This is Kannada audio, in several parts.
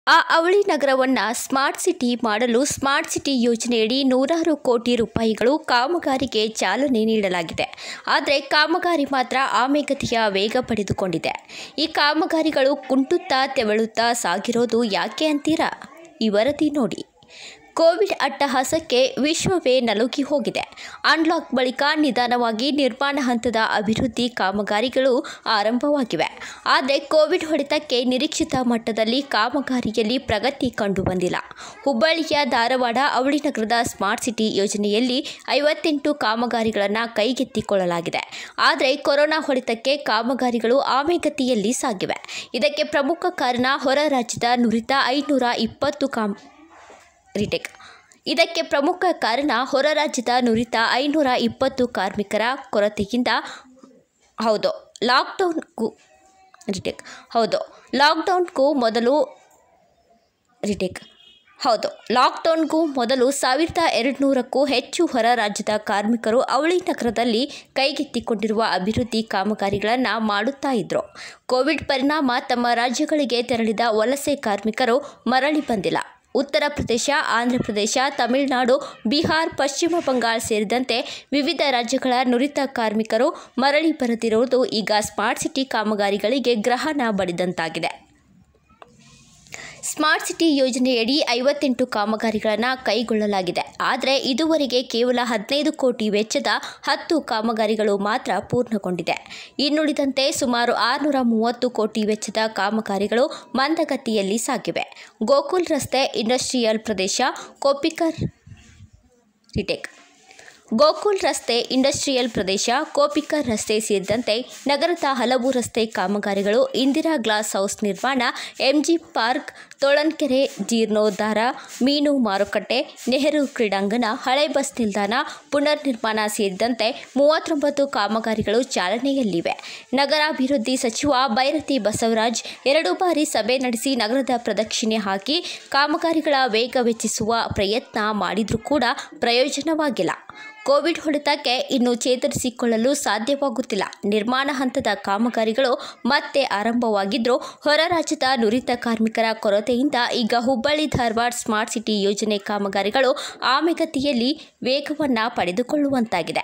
ಆ ಅವಳಿ ನಗರವನ್ನು ಸ್ಮಾರ್ಟ್ ಸಿಟಿ ಮಾಡಲು ಸ್ಮಾರ್ಟ್ ಸಿಟಿ ಯೋಜನೆಯಡಿ ನೂರಾರು ಕೋಟಿ ರೂಪಾಯಿಗಳು ಕಾಮಗಾರಿಗೆ ಚಾಲನೆ ನೀಡಲಾಗಿದೆ ಆದರೆ ಕಾಮಗಾರಿ ಮಾತ್ರ ಆಮೆಗತಿಯ ವೇಗ ಪಡೆದುಕೊಂಡಿದೆ ಈ ಕಾಮಗಾರಿಗಳು ಕುಂಟುತ್ತಾ ತೆವಳುತ್ತಾ ಸಾಗಿರೋದು ಯಾಕೆ ಅಂತೀರಾ ಈ ವರದಿ ನೋಡಿ ಕೋವಿಡ್ ಅಟ್ಟಹಾಸಕ್ಕೆ ವಿಶ್ವವೇ ನಲುಗಿ ಹೋಗಿದೆ ಅನ್ಲಾಕ್ ಬಳಿಕ ನಿಧಾನವಾಗಿ ನಿರ್ಮಾಣ ಹಂತದ ಅಭಿವೃದ್ಧಿ ಕಾಮಗಾರಿಗಳು ಆರಂಭವಾಗಿವೆ ಆದರೆ ಕೋವಿಡ್ ಹೊಡೆತಕ್ಕೆ ನಿರೀಕ್ಷಿತ ಮಟ್ಟದಲ್ಲಿ ಕಾಮಗಾರಿಯಲ್ಲಿ ಪ್ರಗತಿ ಕಂಡುಬಂದಿಲ್ಲ ಹುಬ್ಬಳ್ಳಿಯ ಧಾರವಾಡ ಅವಳಿ ನಗರದ ಸ್ಮಾರ್ಟ್ ಸಿಟಿ ಯೋಜನೆಯಲ್ಲಿ ಐವತ್ತೆಂಟು ಕಾಮಗಾರಿಗಳನ್ನು ಕೈಗೆತ್ತಿಕೊಳ್ಳಲಾಗಿದೆ ಆದರೆ ಕೊರೋನಾ ಹೊಡೆತಕ್ಕೆ ಕಾಮಗಾರಿಗಳು ಆಮೆಗತಿಯಲ್ಲಿ ಸಾಗಿವೆ ಇದಕ್ಕೆ ಪ್ರಮುಖ ಕಾರಣ ಹೊರ ರಾಜ್ಯದ ನುರಿತ ಐನೂರ ಇಪ್ಪತ್ತು ಕಾಮ್ ರಿಟೇಕ್ ಇದಕ್ಕೆ ಪ್ರಮುಖ ಕಾರಣ ಹೊರ ರಾಜ್ಯದ ನುರಿತ ಐನೂರ ಇಪ್ಪತ್ತು ಕಾರ್ಮಿಕರ ಕೊರತೆಯಿಂದ ಹೌದು ಲಾಕ್ಡೌನ್ಗೂ ರಿಟೇಕ್ ಹೌದು ಲಾಕ್ಡೌನ್ಗೂ ಮೊದಲು ರಿಟೇಕ್ ಹೌದು ಲಾಕ್ಡೌನ್ಗೂ ಮೊದಲು ಸಾವಿರದ ಎರಡುನೂರಕ್ಕೂ ಹೆಚ್ಚು ಹೊರ ರಾಜ್ಯದ ಕಾರ್ಮಿಕರು ಅವಳಿ ನಗರದಲ್ಲಿ ಕೈಗೆತ್ತಿಕೊಂಡಿರುವ ಅಭಿವೃದ್ಧಿ ಕಾಮಗಾರಿಗಳನ್ನು ಮಾಡುತ್ತಾ ಇದ್ರು ಕೋವಿಡ್ ಪರಿಣಾಮ ತಮ್ಮ ರಾಜ್ಯಗಳಿಗೆ ತೆರಳಿದ ವಲಸೆ ಕಾರ್ಮಿಕರು ಮರಳಿ ಬಂದಿಲ್ಲ ಉತ್ತರ ಪ್ರದೇಶ ಆಂಧ್ರ ಪ್ರದೇಶ ತಮಿಳುನಾಡು ಬಿಹಾರ್ ಪಶ್ಚಿಮ ಬಂಗಾಳ ಸೇರಿದಂತೆ ವಿವಿಧ ರಾಜ್ಯಗಳ ನುರಿತ ಕಾರ್ಮಿಕರು ಮರಳಿ ಬರದಿರುವುದು ಈಗ ಸ್ಮಾರ್ಟ್ ಸಿಟಿ ಕಾಮಗಾರಿಗಳಿಗೆ ಗ್ರಹಣ ಬಡಿದಂತಾಗಿದೆ ಸ್ಮಾರ್ಟ್ ಸಿಟಿ ಯೋಜನೆಯಡಿ ಐವತ್ತೆಂಟು ಕಾಮಗಾರಿಗಳನ್ನು ಕೈಗೊಳ್ಳಲಾಗಿದೆ ಆದರೆ ಇದುವರೆಗೆ ಕೇವಲ ಹದಿನೈದು ಕೋಟಿ ವೆಚ್ಚದ ಹತ್ತು ಕಾಮಗಾರಿಗಳು ಮಾತ್ರ ಪೂರ್ಣಗೊಂಡಿದೆ ಇನ್ನುಳಿದಂತೆ ಸುಮಾರು ಆರುನೂರ ಮೂವತ್ತು ಕೋಟಿ ವೆಚ್ಚದ ಕಾಮಗಾರಿಗಳು ಮಂದಗತಿಯಲ್ಲಿ ಸಾಗಿವೆ ಗೋಕುಲ್ ರಸ್ತೆ ಇಂಡಸ್ಟ್ರಿಯಲ್ ಪ್ರದೇಶ ಕೋಪಿಕರ್ ರಿಟೇಕ್ ಗೋಕುಲ್ ರಸ್ತೆ ಇಂಡಸ್ಟ್ರಿಯಲ್ ಪ್ರದೇಶ ಕೋಪಿಕರ್ ರಸ್ತೆ ಸೇರಿದಂತೆ ನಗರದ ಹಲವು ರಸ್ತೆ ಕಾಮಗಾರಿಗಳು ಇಂದಿರಾ ಗ್ಲಾಸ್ ಹೌಸ್ ನಿರ್ಮಾಣ ಎಂಜಿ ಪಾರ್ಕ್ ತೋಳನ್ಕೆರೆ ಜೀರ್ಣೋದ್ಧಾರ ಮೀನು ಮಾರುಕಟ್ಟೆ ನೆಹರು ಕ್ರೀಡಾಂಗಣ ಹಳೆ ಬಸ್ ನಿಲ್ದಾಣ ಪುನರ್ ನಿರ್ಮಾಣ ಸೇರಿದಂತೆ ಮೂವತ್ತೊಂಬತ್ತು ಕಾಮಗಾರಿಗಳು ಚಾಲನೆಯಲ್ಲಿವೆ ನಗರಾಭಿವೃದ್ಧಿ ಸಚಿವ ಬೈರತಿ ಬಸವರಾಜ್ ಎರಡು ಬಾರಿ ಸಭೆ ನಡೆಸಿ ನಗರದ ಪ್ರದಕ್ಷಿಣೆ ಹಾಕಿ ಕಾಮಗಾರಿಗಳ ವೇಗ ಹೆಚ್ಚಿಸುವ ಪ್ರಯತ್ನ ಮಾಡಿದರೂ ಕೂಡ ಪ್ರಯೋಜನವಾಗಿಲ್ಲ ಕೋವಿಡ್ ಹೊಡೆತಕ್ಕೆ ಇನ್ನು ಚೇತರಿಸಿಕೊಳ್ಳಲು ಸಾಧ್ಯವಾಗುತ್ತಿಲ್ಲ ನಿರ್ಮಾಣ ಹಂತದ ಕಾಮಗಾರಿಗಳು ಮತ್ತೆ ಆರಂಭವಾಗಿದ್ದರೂ ಹೊರ ರಾಜ್ಯದ ನುರಿತ ಕಾರ್ಮಿಕರ ಕೊರತೆಯಿಂದ ಈಗ ಹುಬ್ಬಳ್ಳಿ ಧಾರವಾಡ ಸ್ಮಾರ್ಟ್ ಸಿಟಿ ಯೋಜನೆ ಕಾಮಗಾರಿಗಳು ಆಮೆಗತಿಯಲ್ಲಿ ವೇಗವನ್ನು ಪಡೆದುಕೊಳ್ಳುವಂತಾಗಿದೆ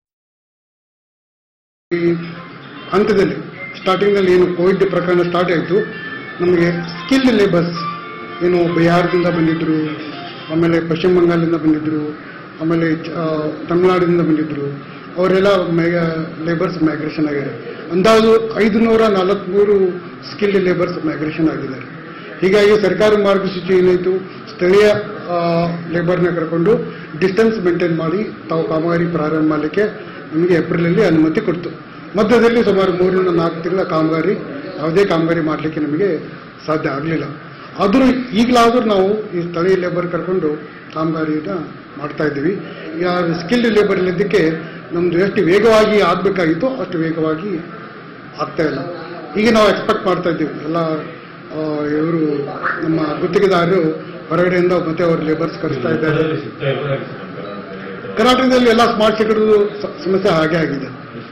ಈ ಹಂತದಲ್ಲಿ ಸ್ಟಾರ್ಟಿಂಗ್ನಲ್ಲಿ ಏನು ಕೋವಿಡ್ ಪ್ರಕರಣ ಸ್ಟಾರ್ಟ್ ಆಯಿತು ನಮಗೆ ಸ್ಕಿಲ್ಡ್ ಲೇಬರ್ಸ್ ಏನು ಬಿಹಾರದಿಂದ ಬಂದಿದ್ದರು ಆಮೇಲೆ ಪಶ್ಚಿಮ ಬಂಗಾಳದಿಂದ ಬಂದಿದ್ದರು ಆಮೇಲೆ ಆ, ತಮಿಳ್ನಾಡಿನಿಂದ ಬಂದಿದ್ದರು ಅವರೆಲ್ಲ ಮೆಗ ಲೇಬರ್ಸ್ ಮೈಗ್ರೇಷನ್ ಆಗಿದ್ದಾರೆ ಅಂದಾಜು ಐದು ನೂರ ನಲವತ್ತ್ಮೂರು ಸ್ಕಿಲ್ಡ್ ಲೇಬರ್ಸ್ ಮೈಗ್ರೇಷನ್ ಆಗಿದ್ದಾರೆ ಹೀಗಾಗಿ ಸರ್ಕಾರ ಮಾರ್ಗಸೂಚಿ ಏನಾಯಿತು ಸ್ಥಳೀಯ ಲೇಬರ್ನ ಕರ್ಕೊಂಡು ಡಿಸ್ಟೆನ್ಸ್ ಮೇಂಟೈನ್ ಮಾಡಿ ತಾವು ಕಾಮಗಾರಿ ಪ್ರಾರಂಭ ಮಾಡಲಿಕ್ಕೆ ನಮಗೆ ಏಪ್ರಿಲಲ್ಲಿ ಅನುಮತಿ ಕೊಡ್ತು ಮಧ್ಯದಲ್ಲಿ ಸುಮಾರು ಮೂರರಿಂದ ನಾಲ್ಕು ತಿಂಗಳ ಕಾಮಗಾರಿ ಯಾವುದೇ ಕಾಮಗಾರಿ ಮಾಡಲಿಕ್ಕೆ ನಮಗೆ ಸಾಧ್ಯ ಆಗಲಿಲ್ಲ ಆದರೂ ಈಗಲಾದರೂ ನಾವು ಈ ಸ್ಥಳೀಯ ಲೇಬರ್ ಕರ್ಕೊಂಡು ಕಾಮಗಾರಿನ ಮಾಡ್ತಾ ಇದ್ದೀವಿ ಈಗ ಸ್ಕಿಲ್ಡ್ ಲೇಬರ್ ಇಲ್ಲದಕ್ಕೆ ನಮ್ಮದು ಎಷ್ಟು ವೇಗವಾಗಿ ಆಗಬೇಕಾಗಿತ್ತು ಅಷ್ಟು ವೇಗವಾಗಿ ಆಗ್ತಾ ಇಲ್ಲ ಈಗ ನಾವು ಎಕ್ಸ್ಪೆಕ್ಟ್ ಮಾಡ್ತಾ ಇದ್ದೀವಿ ಎಲ್ಲ ಇವರು ನಮ್ಮ ಗುತ್ತಿಗೆದಾರರು ಹೊರಗಡೆಯಿಂದ ಮತ್ತೆ ಅವ್ರ ಲೇಬರ್ಸ್ ಕಳಿಸ್ತಾ ಇದ್ದಾರೆ ಕರ್ನಾಟಕದಲ್ಲಿ ಎಲ್ಲ ಸ್ಮಾರ್ಟ್ ಸಿಟಿದು ಸಮಸ್ಯೆ ಹಾಗೆ ಆಗಿದೆ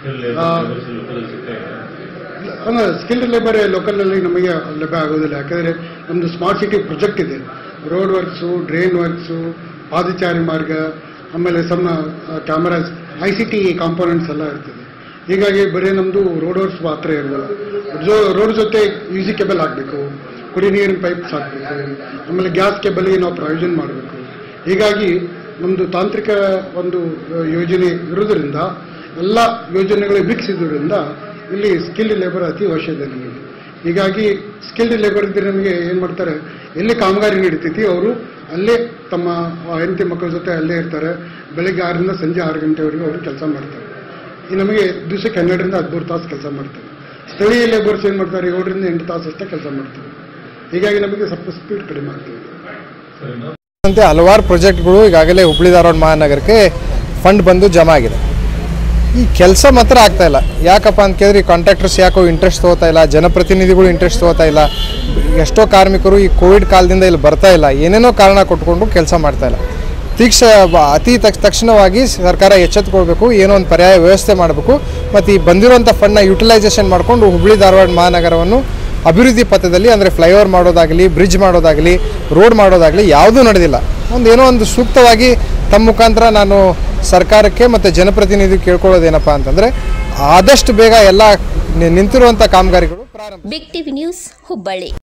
ಸ್ಕಿಲ್ಡ್ ಲೇಬರ್ ಲೋಕಲ್ನಲ್ಲಿ ನಮಗೆ ಲಭ್ಯ ಆಗೋದಿಲ್ಲ ಯಾಕಂದರೆ ನಮ್ಮದು ಸ್ಮಾರ್ಟ್ ಸಿಟಿ ಪ್ರಾಜೆಕ್ಟ್ ಇದೆ ರೋಡ್ ವರ್ಕ್ಸು ಡ್ರೈನ್ ವರ್ಕ್ಸು ಪಾದಚಾರಿ ಮಾರ್ಗ ಆಮೇಲೆ ಸಣ್ಣ cameras I C T components ಎಲ್ಲ ಇರ್ತದೆ ಹೀಗಾಗಿ ಬರೀ ನಮ್ಮದು ರೋಡ್ ವರ್ಕ್ಸ್ ಮಾತ್ರ ಇರೋದಿಲ್ಲ ಜೊ ರೋಡ್ ಜೊತೆ ಯೂಸಿ ಕೇಬಲ್ ಹಾಕಬೇಕು ಕುಡಿ ನೀರಿನ ಪೈಪ್ಸ್ ಹಾಕಬೇಕು ಆಮೇಲೆ ಗ್ಯಾಸ್ ಕೇಬಲ್ಗೆ ನಾವು ಪ್ರಾವಿಷನ್ ಮಾಡಬೇಕು ಹೀಗಾಗಿ ನಮ್ಮದು ತಾಂತ್ರಿಕ ಒಂದು ಯೋಜನೆ ಇರೋದ್ರಿಂದ ಎಲ್ಲ ಯೋಜನೆಗಳು ಮಿಕ್ಸ್ ಇರೋದ್ರಿಂದ ಇಲ್ಲಿ ಸ್ಕಿಲ್ಡ್ ಲೇಬರ್ ಅತಿ ಅವಶ್ಯಕತೆ ನಮಗೆ ಹೀಗಾಗಿ ಸ್ಕಿಲ್ಡ್ ಲೇಬರ್ ಇದ್ದರೆ ನಮಗೆ ಏನು ಮಾಡ್ತಾರೆ ಎಲ್ಲಿ ಕಾಮಗಾರಿ ನಡೀತೈತಿ ಅವರು ಅಲ್ಲೇ ತಮ್ಮ ಹೆಂಡತಿ ಮಕ್ಕಳ ಜೊತೆ ಅಲ್ಲೇ ಇರ್ತಾರೆ ಬೆಳಗ್ಗೆ ಆರರಿಂದ ಸಂಜೆ ಆರು ಗಂಟೆವರೆಗೂ ಅವರು ಕೆಲಸ ಮಾಡ್ತಾರೆ ಈ ನಮಗೆ ದಿವಸಕ್ಕೆ ಹನ್ನೆರಡರಿಂದ ಹದಿಮೂರು ತಾಸು ಕೆಲಸ ಮಾಡ್ತಾರೆ ಸ್ಥಳೀಯ ಲೇಬರ್ಸ್ ಏನು ಮಾಡ್ತಾರೆ ಏಳರಿಂದ ಎಂಟು ತಾಸು ಅಷ್ಟೇ ಕೆಲಸ ಮಾಡ್ತಾರೆ ಹೀಗಾಗಿ ನಮಗೆ ಸ್ವಲ್ಪ ಸ್ಪೀಡ್ ಕಡಿಮೆ ಆಗ್ತದೆ ಅಂತೆ ಹಲವಾರು ಪ್ರಾಜೆಕ್ಟ್ಗಳು ಈಗಾಗಲೇ ಹುಬ್ಳಿ ಧಾರವಾಡ ಮಹಾನಗರಕ್ಕೆ ಫಂಡ್ ಬಂದು ಜಮಾ ಆಗಿದೆ ಈ ಕೆಲಸ ಮಾತ್ರ ಆಗ್ತಾ ಇಲ್ಲ ಯಾಕಪ್ಪ ಅಂತ ಕೇಳಿದ್ರೆ ಈ ಕಾಂಟ್ರಾಕ್ಟರ್ಸ್ ಯಾಕೋ ಇಂಟ್ರೆಸ್ಟ್ ತೊಗೋತಾ ಇಲ್ಲ ಜನಪ್ರತಿನಿಧಿಗಳು ಇಂಟ್ರೆಸ್ಟ್ ತೊಗೋತಾ ಇಲ್ಲ ಎಷ್ಟೋ ಕಾರ್ಮಿಕರು ಈ ಕೋವಿಡ್ ಕಾಲದಿಂದ ಇಲ್ಲಿ ಬರ್ತಾ ಇಲ್ಲ ಏನೇನೋ ಕಾರಣ ಕೊಟ್ಕೊಂಡು ಕೆಲಸ ಮಾಡ್ತಾ ಇಲ್ಲ ತೀಕ್ಷ ಬ- ಅತಿ ತಕ್ಷ ತಕ್ಷಣವಾಗಿ ಸರ್ಕಾರ ಎಚ್ಚೆತ್ತುಕೊಳ್ಬೇಕು ಏನೋ ಒಂದು ಪರ್ಯಾಯ ವ್ಯವಸ್ಥೆ ಮಾಡಬೇಕು ಮತ್ತು ಈ ಬಂದಿರುವಂಥ ಫಂಡ್ನ ಯುಟಿಲೈಸೇಷನ್ ಮಾಡಿಕೊಂಡು ಹುಬ್ಳಿ ಧಾರವಾಡ ಮಹಾನಗರವನ್ನು ಅಭಿವೃದ್ಧಿ ಪಥದಲ್ಲಿ ಅಂದರೆ ಫ್ಲೈಓವರ್ ಮಾಡೋದಾಗಲಿ ಬ್ರಿಡ್ಜ್ ಮಾಡೋದಾಗಲಿ ರೋಡ್ ಮಾಡೋದಾಗಲಿ ಯಾವುದೂ ನಡೆದಿಲ್ಲ ಒಂದು ಏನೋ ಒಂದು ಸೂಕ್ತವಾಗಿ ತಮ್ಮ ಮುಖಾಂತರ ನಾನು ಸರ್ಕಾರಕ್ಕೆ ಮತ್ತು ಜನಪ್ರತಿನಿಧಿ ಕೇಳ್ಕೊಳ್ಳೋದೇನಪ್ಪ ಅಂತಂದರೆ ಆದಷ್ಟು ಬೇಗ ಎಲ್ಲ ನಿ- ನಿಂತಿರುವಂಥ ಕಾಮಗಾರಿಗಳು ಪ್ರಾರಂಭ ಬಿಗ್ ಟಿವಿ ನ್ಯೂಸ್ ಹುಬ್ಬಳ್ಳಿ